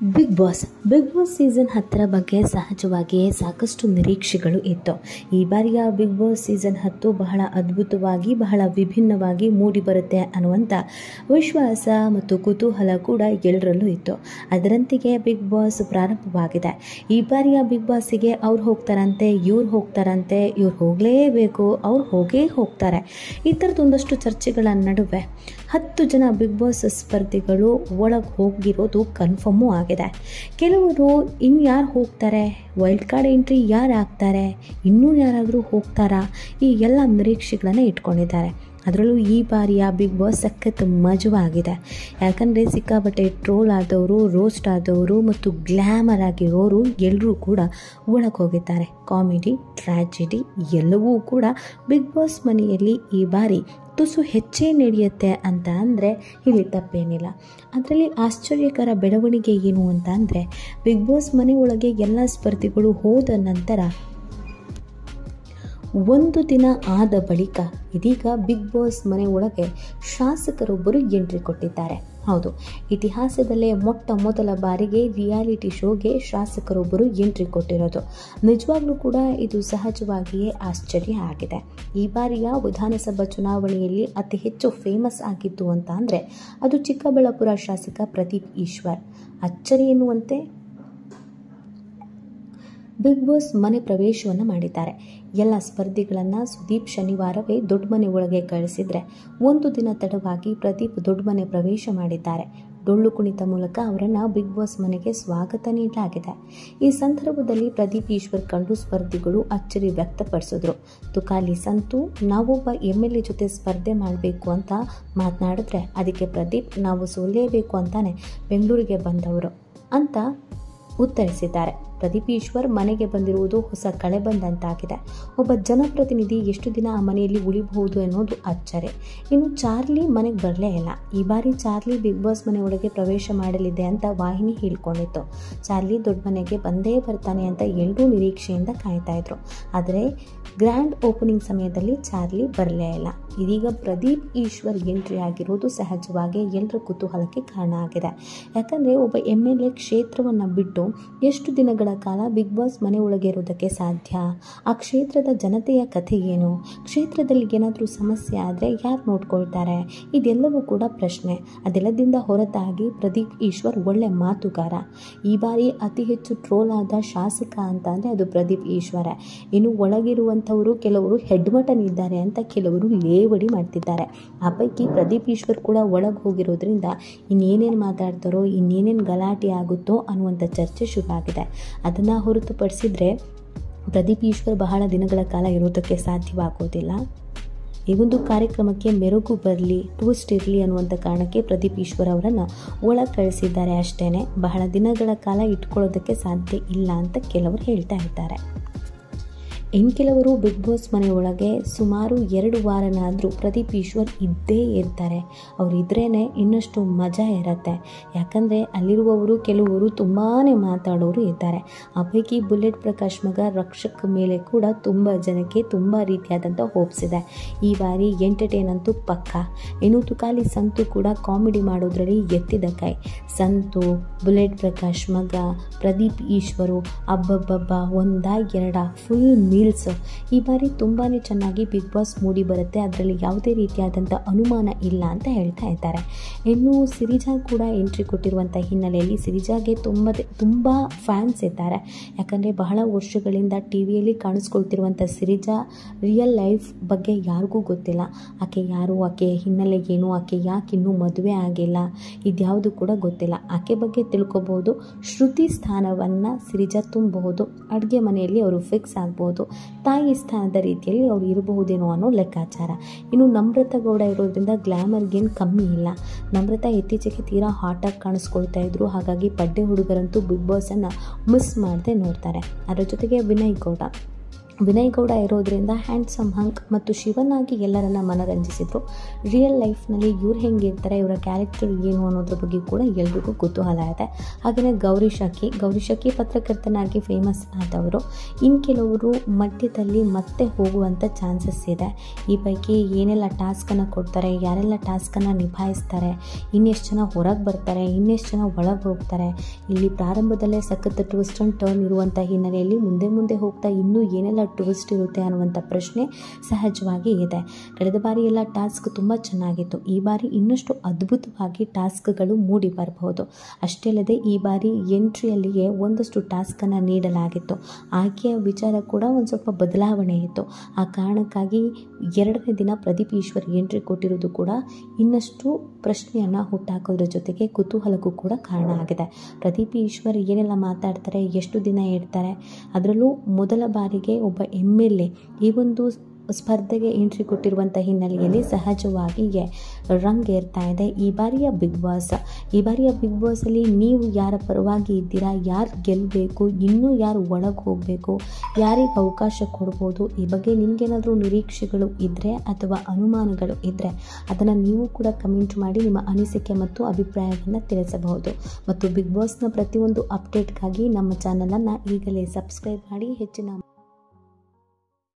big Boss Bigg Boss season ಹತ್ತರ ಬಗ್ಗೆ ಸಹಜವಾಗಿಯೇ ಸಾಕಷ್ಟು ನಿರೀಕ್ಷೆಗಳು ಇತ್ತು ಈ ಬಾರಿಯ ಬಿಗ್ ಬಾಸ್ ಸೀಸನ್ ಹತ್ತು ಬಹಳ ಅದ್ಭುತವಾಗಿ ಬಹಳ ವಿಭಿನ್ನವಾಗಿ ಮೂಡಿ ಬರುತ್ತೆ ಅನ್ನುವಂಥ ವಿಶ್ವಾಸ ಮತ್ತು ಕುತೂಹಲ ಕೂಡ ಎಲ್ಲರಲ್ಲೂ ಇತ್ತು ಅದರಂತೆಯೇ ಬಿಗ್ ಬಾಸ್ ಪ್ರಾರಂಭವಾಗಿದೆ ಈ ಬಾರಿಯ ಬಿಗ್ ಬಾಸಿಗೆ ಅವ್ರು ಹೋಗ್ತಾರಂತೆ ಇವ್ರು ಹೋಗ್ತಾರಂತೆ ಇವ್ರು ಹೋಗಲೇಬೇಕು ಅವ್ರು ಹೋಗೇ ಹೋಗ್ತಾರೆ ಈ ಥರದೊಂದಷ್ಟು ಚರ್ಚೆಗಳ ನಡುವೆ ಹತ್ತು ಜನ ಬಿಗ್ ಬಾಸ್ ಸ್ಪರ್ಧಿಗಳು ಒಳಗೆ ಹೋಗಿರೋದು ಕನ್ಫರ್ಮು ಆಗಿದೆ ಕೆಲವರು ಇನ್ಯಾರು ಹೋಗ್ತಾರೆ ವೈಲ್ಡ್ ಕಾರ್ಡ್ ಎಂಟ್ರಿ ಯಾರು ಆಗ್ತಾರೆ ಇನ್ನೂ ಯಾರಾದರೂ ಹೋಗ್ತಾರಾ ಈ ಎಲ್ಲ ನಿರೀಕ್ಷೆಗಳನ್ನು ಇಟ್ಕೊಂಡಿದ್ದಾರೆ ಅದರಲ್ಲೂ ಈ ಬಾರಿಯ ಬಿಗ್ ಬಾಸ್ ಸಖತ್ ಮಜವಾಗಿದೆ ಯಾಕಂದರೆ ಸಿಕ್ಕಾಪಟ್ಟೆ ಟ್ರೋಲ್ ಆದವರು ರೋಸ್ಟ್ ಆದವರು ಮತ್ತು ಗ್ಲ್ಯಾಮರ್ ಆಗಿರೋರು ಎಲ್ಲರೂ ಕೂಡ ಒಳಗೆ ಹೋಗಿದ್ದಾರೆ ಕಾಮಿಡಿ ಟ್ರ್ಯಾಜಿಡಿ ಎಲ್ಲವೂ ಕೂಡ ಬಿಗ್ ಬಾಸ್ ಮನೆಯಲ್ಲಿ ಈ ಬಾರಿ ತುಸು ಹೆಚ್ಚೇ ನಡೆಯುತ್ತೆ ಅಂತ ಅಂದರೆ ಇಲ್ಲಿ ತಪ್ಪೇನಿಲ್ಲ ಅದರಲ್ಲಿ ಆಶ್ಚರ್ಯಕರ ಬೆಳವಣಿಗೆ ಏನು ಅಂತ ಅಂದರೆ ಬಿಗ್ ಬಾಸ್ ಮನೆ ಒಳಗೆ ಎಲ್ಲ ಸ್ಪರ್ಧಿಗಳು ಹೋದ ನಂತರ ಒಂದು ದಿನ ಆದ ಬಳಿಕ ಇದೀಗ ಬಿಗ್ ಬಾಸ್ ಮನೆ ಒಳಗೆ ಶಾಸಕರೊಬ್ಬರು ಎಂಟ್ರಿ ಕೊಟ್ಟಿದ್ದಾರೆ ಹೌದು ಇತಿಹಾಸದಲ್ಲೇ ಮೊಟ್ಟ ಮೊದಲ ಬಾರಿಗೆ ರಿಯಾಲಿಟಿ ಶೋಗೆ ಶಾಸಕರೊಬ್ಬರು ಎಂಟ್ರಿ ಕೊಟ್ಟಿರೋದು ನಿಜವಾಗ್ಲೂ ಕೂಡ ಇದು ಸಹಜವಾಗಿಯೇ ಆಶ್ಚರ್ಯ ಆಗಿದೆ ಈ ಬಾರಿಯ ವಿಧಾನಸಭಾ ಚುನಾವಣೆಯಲ್ಲಿ ಅತಿ ಹೆಚ್ಚು ಫೇಮಸ್ ಆಗಿತ್ತು ಅಂತ ಅಂದರೆ ಅದು ಚಿಕ್ಕಬಳ್ಳಾಪುರ ಶಾಸಕ ಪ್ರದೀಪ್ ಈಶ್ವರ್ ಅಚ್ಚರಿ ಎನ್ನುವಂತೆ ಬಿಗ್ ಬಾಸ್ ಮನೆ ಪ್ರವೇಶವನ್ನು ಮಾಡಿದ್ದಾರೆ ಎಲ್ಲ ಸ್ಪರ್ಧಿಗಳನ್ನು ಸುದೀಪ್ ಶನಿವಾರವೇ ದೊಡ್ಡ ಮನೆ ಒಳಗೆ ಕಳಿಸಿದರೆ ಒಂದು ದಿನ ತಡವಾಗಿ ಪ್ರದೀಪ್ ದೊಡ್ಡ ಮನೆ ಪ್ರವೇಶ ಮಾಡಿದ್ದಾರೆ ಡೊಳ್ಳು ಕುಣಿತ ಮೂಲಕ ಅವರನ್ನು ಬಿಗ್ ಬಾಸ್ ಮನೆಗೆ ಸ್ವಾಗತ ನೀಡಲಾಗಿದೆ ಈ ಸಂದರ್ಭದಲ್ಲಿ ಪ್ರದೀಪ್ ಈಶ್ವರ್ ಕಂಡು ಸ್ಪರ್ಧಿಗಳು ಅಚ್ಚರಿ ವ್ಯಕ್ತಪಡಿಸಿದ್ರು ತುಕಾಲಿ ಸಂತು ನಾವೊಬ್ಬ ಎಮ್ ಎಲ್ ಎ ಜೊತೆ ಸ್ಪರ್ಧೆ ಮಾಡಬೇಕು ಅಂತ ಮಾತನಾಡಿದ್ರೆ ಅದಕ್ಕೆ ಪ್ರದೀಪ್ ನಾವು ಸೋಲೇಬೇಕು ಅಂತಾನೆ ಬೆಂಗಳೂರಿಗೆ ಬಂದವರು ಅಂತ ಉತ್ತರಿಸಿದ್ದಾರೆ ಪ್ರದೀಪ್ ಈಶ್ವರ್ ಮನೆಗೆ ಬಂದಿರುವುದು ಹೊಸ ಕಳೆ ಬಂದಂತಾಗಿದೆ ಒಬ್ಬ ಜನಪ್ರತಿನಿಧಿ ಎಷ್ಟು ದಿನ ಆ ಮನೆಯಲ್ಲಿ ಉಳಿಬಹುದು ಅನ್ನೋದು ಅಚ್ಚರಿ ಇನ್ನು ಚಾರ್ಲಿ ಮನೆಗೆ ಬರಲೇ ಇಲ್ಲ ಈ ಬಾರಿ ಚಾರ್ಲಿ ಬಿಗ್ ಬಾಸ್ ಮನೆ ಒಳಗೆ ಪ್ರವೇಶ ಮಾಡಲಿದೆ ಅಂತ ವಾಹಿನಿ ಹೇಳ್ಕೊಂಡಿತ್ತು ಚಾರ್ಲಿ ದೊಡ್ಡ ಮನೆಗೆ ಬಂದೇ ಬರ್ತಾನೆ ಅಂತ ಎಲ್ಲರೂ ನಿರೀಕ್ಷೆಯಿಂದ ಕಾಯ್ತಾ ಇದ್ರು ಆದರೆ ಗ್ರ್ಯಾಂಡ್ ಓಪನಿಂಗ್ ಸಮಯದಲ್ಲಿ ಚಾರ್ಲಿ ಬರಲೇ ಇಲ್ಲ ಇದೀಗ ಪ್ರದೀಪ್ ಈಶ್ವರ್ ಎಂಟ್ರಿ ಆಗಿರೋದು ಸಹಜವಾಗಿ ಎಲ್ಲರ ಕುತೂಹಲಕ್ಕೆ ಕಾರಣ ಆಗಿದೆ ಯಾಕಂದರೆ ಒಬ್ಬ ಎಮ್ ಎಲ್ ಎ ಕ್ಷೇತ್ರವನ್ನು ಬಿಟ್ಟು ಎಷ್ಟು ದಿನಗಳ ಕಾಲ ಬಿಗ್ ಬಾಸ್ ಮನೆ ಒಳಗೆ ಇರೋದಕ್ಕೆ ಸಾಧ್ಯ ಆ ಕ್ಷೇತ್ರದ ಜನತೆಯ ಕಥೆ ಏನು ಕ್ಷೇತ್ರದಲ್ಲಿ ಏನಾದರೂ ಸಮಸ್ಯೆ ಆದರೆ ಯಾರು ನೋಡ್ಕೊಳ್ತಾರೆ ಇದೆಲ್ಲವೂ ಕೂಡ ಪ್ರಶ್ನೆ ಅದೆಲ್ಲದಿಂದ ಹೊರತಾಗಿ ಪ್ರದೀಪ್ ಈಶ್ವರ್ ಒಳ್ಳೆ ಮಾತುಗಾರ ಈ ಬಾರಿ ಅತಿ ಹೆಚ್ಚು ಟ್ರೋಲ್ ಆದ ಶಾಸಕ ಅಂತ ಅಂದರೆ ಅದು ಪ್ರದೀಪ್ ಈಶ್ವರ ಇನ್ನು ಒಳಗಿರುವಂಥವರು ಕೆಲವರು ಹೆಡ್ ಮಟನ್ ಇದ್ದಾರೆ ಅಂತ ಕೆಲವರು ಲೇವಡಿ ಮಾಡ್ತಿದ್ದಾರೆ ಆ ಪೈಕಿ ಪ್ರದೀಪ್ ಈಶ್ವರ್ ಕೂಡ ಒಳಗೆ ಹೋಗಿರೋದ್ರಿಂದ ಇನ್ನೇನೇನು ಮಾತಾಡ್ತಾರೋ ಇನ್ನೇನೇನು ಗಲಾಟೆ ಆಗುತ್ತೋ ಅನ್ನುವಂಥ ಚರ್ಚೆ ಶುರುವಾಗಿದೆ ಅದನ್ನು ಹೊರತುಪಡಿಸಿದರೆ ಪ್ರದೀಪ್ ಈಶ್ವರ್ ಬಹಳ ದಿನಗಳ ಕಾಲ ಇರೋದಕ್ಕೆ ಸಾಧ್ಯವಾಗೋದಿಲ್ಲ ಈ ಒಂದು ಕಾರ್ಯಕ್ರಮಕ್ಕೆ ಮೆರುಗು ಬರಲಿ ಟ್ವಿಸ್ಟ್ ಇರಲಿ ಅನ್ನುವಂಥ ಕಾರಣಕ್ಕೆ ಪ್ರದೀಪ್ ಈಶ್ವರ್ ಅವರನ್ನು ಒಳಗೆ ಕಳಿಸಿದ್ದಾರೆ ಅಷ್ಟೇ ಬಹಳ ದಿನಗಳ ಕಾಲ ಇಟ್ಕೊಳ್ಳೋದಕ್ಕೆ ಸಾಧ್ಯ ಇಲ್ಲ ಅಂತ ಕೆಲವರು ಹೇಳ್ತಾ ಇದ್ದಾರೆ ಇನ್ನು ಕೆಲವರು ಬಿಗ್ ಬಾಸ್ ಮನೆ ಒಳಗೆ ಸುಮಾರು ಎರಡು ವಾರನಾದರೂ ಪ್ರದೀಪ್ ಈಶ್ವರ್ ಇದ್ದೇ ಇರ್ತಾರೆ ಅವ್ರು ಇದ್ರೇ ಇನ್ನಷ್ಟು ಮಜಾ ಇರುತ್ತೆ ಯಾಕಂದರೆ ಅಲ್ಲಿರುವವರು ಕೆಲವರು ತುಂಬಾ ಮಾತಾಡೋರು ಇದ್ದಾರೆ ಆ ಪೈಕಿ ಬುಲೆಟ್ ಪ್ರಕಾಶ್ ಮಗ ರಕ್ಷಕ್ ಮೇಲೆ ಕೂಡ ತುಂಬ ಜನಕ್ಕೆ ತುಂಬ ರೀತಿಯಾದಂಥ ಹೋಪ್ಸ್ ಇದೆ ಈ ಬಾರಿ ಎಂಟರ್ಟೈನ್ ಅಂತೂ ಪಕ್ಕ ಇನ್ನು ತುಕಾಲಿ ಸಂತು ಕೂಡ ಕಾಮಿಡಿ ಮಾಡೋದ್ರಲ್ಲಿ ಎತ್ತಿದ ಕೈ ಸಂತು ಬುಲೆಟ್ ಪ್ರಕಾಶ್ ಮಗ ಪ್ರದೀಪ್ ಈಶ್ವರು ಅಬ್ಬಬ್ಬಬ್ಬ ಒಂದ ಎರಡ ಫುಲ್ ಮೀಲ್ಸ್ ಈ ಬಾರಿ ತುಂಬಾ ಚೆನ್ನಾಗಿ ಬಿಗ್ ಬಾಸ್ ಮೂಡಿ ಬರುತ್ತೆ ಅದರಲ್ಲಿ ಯಾವುದೇ ರೀತಿಯಾದಂಥ ಅನುಮಾನ ಇಲ್ಲ ಅಂತ ಹೇಳ್ತಾ ಇದ್ದಾರೆ ಇನ್ನು ಸಿರಿಜಾ ಕೂಡ ಎಂಟ್ರಿ ಕೊಟ್ಟಿರುವಂಥ ಹಿನ್ನೆಲೆಯಲ್ಲಿ ಸಿರಿಜಾಗೆ ತುಂಬ ತುಂಬ ಫ್ಯಾನ್ಸ್ ಇದ್ದಾರೆ ಯಾಕಂದರೆ ಬಹಳ ವರ್ಷಗಳಿಂದ ಟಿ ವಿಯಲ್ಲಿ ಕಾಣಿಸ್ಕೊಳ್ತಿರುವಂಥ ಸಿರಿಜಾ ರಿಯಲ್ ಲೈಫ್ ಬಗ್ಗೆ ಯಾರಿಗೂ ಗೊತ್ತಿಲ್ಲ ಆಕೆ ಯಾರು ಆಕೆ ಹಿನ್ನೆಲೆ ಏನು ಆಕೆ ಯಾಕೆ ಇನ್ನೂ ಮದುವೆ ಆಗಿಲ್ಲ ಇದ್ಯಾವುದು ಕೂಡ ಗೊತ್ತಿಲ್ಲ ಆಕೆ ಬಗ್ಗೆ ತಿಳ್ಕೊಬೋದು ಶ್ರುತಿ ಸ್ಥಾನವನ್ನು ಸಿರಿಜಾ ತುಂಬಬಹುದು ಅಡುಗೆ ಮನೆಯಲ್ಲಿ ಅವರು ಫಿಕ್ಸ್ ಆಗ್ಬೋದು ತಾಯಿ ಸ್ಥಾನದ ರೀತಿಯಲ್ಲಿ ಅವರು ಇರಬಹುದೇನೋ ಅನ್ನೋ ಲೆಕ್ಕಾಚಾರ ಇನ್ನು ನಮ್ರತಾ ಗೌಡ ಇರೋದ್ರಿಂದ ಗ್ಲ್ಯಾಮರ್ಗೇನು ಕಮ್ಮಿ ಇಲ್ಲ ನಮ್ರತಾ ಇತ್ತೀಚೆಗೆ ತೀರಾ ಹಾಟಾಗಿ ಕಾಣಿಸ್ಕೊಳ್ತಾ ಇದ್ರು ಹಾಗಾಗಿ ಪಡ್ಡೆ ಹುಡುಗರಂತೂ ಬಿಗ್ ಬಾಸನ್ನು ಮಿಸ್ ಮಾಡದೆ ನೋಡ್ತಾರೆ ಅದರ ಜೊತೆಗೆ ವಿನಯ್ ಗೌಡ ವಿನಯ್ ಗೌಡ ಇರೋದ್ರಿಂದ ಹ್ಯಾಂಡ್ಸಮ್ ಹಂಕ್ ಮತ್ತು ಶಿವನಾಗಿ ಎಲ್ಲರನ್ನ ಮನರಂಜಿಸಿದ್ರು ರಿಯಲ್ ಲೈಫ್ನಲ್ಲಿ ಇವ್ರು ಹೆಂಗಿರ್ತಾರೆ ಇವರ ಕ್ಯಾರೆಕ್ಟರ್ ಏನು ಅನ್ನೋದ್ರ ಬಗ್ಗೆ ಕೂಡ ಎಲ್ರಿಗೂ ಕುತೂಹಲ ಇದೆ ಹಾಗೆಯೇ ಗೌರಿ ಶಕಿ ಗೌರಿ ಶಕಿ ಪತ್ರಕರ್ತನಾಗಿ ಫೇಮಸ್ ಆದವರು ಇನ್ನು ಕೆಲವರು ಮಧ್ಯದಲ್ಲಿ ಮತ್ತೆ ಹೋಗುವಂಥ ಚಾನ್ಸಸ್ ಇದೆ ಈ ಪೈಕಿ ಏನೆಲ್ಲ ಟಾಸ್ಕನ್ನು ಕೊಡ್ತಾರೆ ಯಾರೆಲ್ಲ ಟಾಸ್ಕನ್ನು ನಿಭಾಯಿಸ್ತಾರೆ ಇನ್ನೆಷ್ಟು ಜನ ಹೊರಗೆ ಬರ್ತಾರೆ ಇನ್ನೆಷ್ಟು ಜನ ಒಳಗೆ ಹೋಗ್ತಾರೆ ಇಲ್ಲಿ ಪ್ರಾರಂಭದಲ್ಲೇ ಸಖತ್ ಟ್ವಿಸ್ಟ್ ಆ್ಯಂಡ್ ಟರ್ನ್ ಇರುವಂಥ ಹಿನ್ನೆಲೆಯಲ್ಲಿ ಮುಂದೆ ಮುಂದೆ ಹೋಗ್ತಾ ಇನ್ನೂ ಏನೆಲ್ಲ ಟ್ವಿಸ್ಟ್ ಇರುತ್ತೆ ಅನ್ನುವಂಥ ಪ್ರಶ್ನೆ ಸಹಜವಾಗಿ ಇದೆ ಕಳೆದ ಬಾರಿ ಎಲ್ಲ ಟಾಸ್ಕ್ ತುಂಬ ಚೆನ್ನಾಗಿತ್ತು ಈ ಬಾರಿ ಇನ್ನಷ್ಟು ಅದ್ಭುತವಾಗಿ ಟಾಸ್ಕ್ಗಳು ಮೂಡಿ ಬರಬಹುದು ಅಷ್ಟೇ ಅಲ್ಲದೆ ಈ ಬಾರಿ ಎಂಟ್ರಿಯಲ್ಲಿಯೇ ಒಂದಷ್ಟು ಟಾಸ್ಕನ್ನು ನೀಡಲಾಗಿತ್ತು ಆಯ್ಕೆಯ ವಿಚಾರ ಕೂಡ ಒಂದು ಸ್ವಲ್ಪ ಬದಲಾವಣೆ ಇತ್ತು ಆ ಕಾರಣಕ್ಕಾಗಿ ಎರಡನೇ ದಿನ ಪ್ರದೀಪ್ ಈಶ್ವರ್ ಎಂಟ್ರಿ ಕೊಟ್ಟಿರೋದು ಕೂಡ ಇನ್ನಷ್ಟು ಪ್ರಶ್ನೆಯನ್ನು ಹುಟ್ಟಾಕೋದ್ರ ಜೊತೆಗೆ ಕುತೂಹಲಕ್ಕೂ ಕೂಡ ಕಾರಣ ಆಗಿದೆ ಪ್ರದೀಪ್ ಈಶ್ವರ್ ಏನೆಲ್ಲ ಮಾತಾಡ್ತಾರೆ ಎಷ್ಟು ದಿನ ಇಡ್ತಾರೆ ಅದರಲ್ಲೂ ಮೊದಲ ಬಾರಿಗೆ ಒಬ್ಬ ಎಮ್ ಎಲ್ ಎ ಈ ಒಂದು ಸ್ಪರ್ಧೆಗೆ ಎಂಟ್ರಿ ಕೊಟ್ಟಿರುವಂಥ ಹಿನ್ನೆಲೆಯಲ್ಲಿ ಸಹಜವಾಗಿ ರಂಗೇರ್ತಾ ಇದೆ ಈ ಬಾರಿಯ ಬಿಗ್ ಬಾಸ್ ಈ ಬಾರಿಯ ಬಿಗ್ ಬಾಸಲ್ಲಿ ನೀವು ಯಾರ ಪರವಾಗಿ ಇದ್ದೀರಾ ಯಾರು ಗೆಲ್ಲಬೇಕು ಇನ್ನೂ ಯಾರು ಒಳಗೆ ಹೋಗಬೇಕು ಯಾರಿಗೆ ಅವಕಾಶ ಕೊಡ್ಬೋದು ಈ ಬಗ್ಗೆ ನಿಮಗೇನಾದರೂ ನಿರೀಕ್ಷೆಗಳು ಇದ್ದರೆ ಅಥವಾ ಅನುಮಾನಗಳು ಇದ್ದರೆ ಅದನ್ನು ನೀವು ಕೂಡ ಕಮೆಂಟ್ ಮಾಡಿ ನಿಮ್ಮ ಅನಿಸಿಕೆ ಮತ್ತು ಅಭಿಪ್ರಾಯವನ್ನು ತಿಳಿಸಬಹುದು ಮತ್ತು ಬಿಗ್ ಬಾಸ್ನ ಪ್ರತಿಯೊಂದು ಅಪ್ಡೇಟ್ಗಾಗಿ ನಮ್ಮ ಚಾನಲನ್ನು ಈಗಲೇ ಸಬ್ಸ್ಕ್ರೈಬ್ ಮಾಡಿ ಹೆಚ್ಚಿನ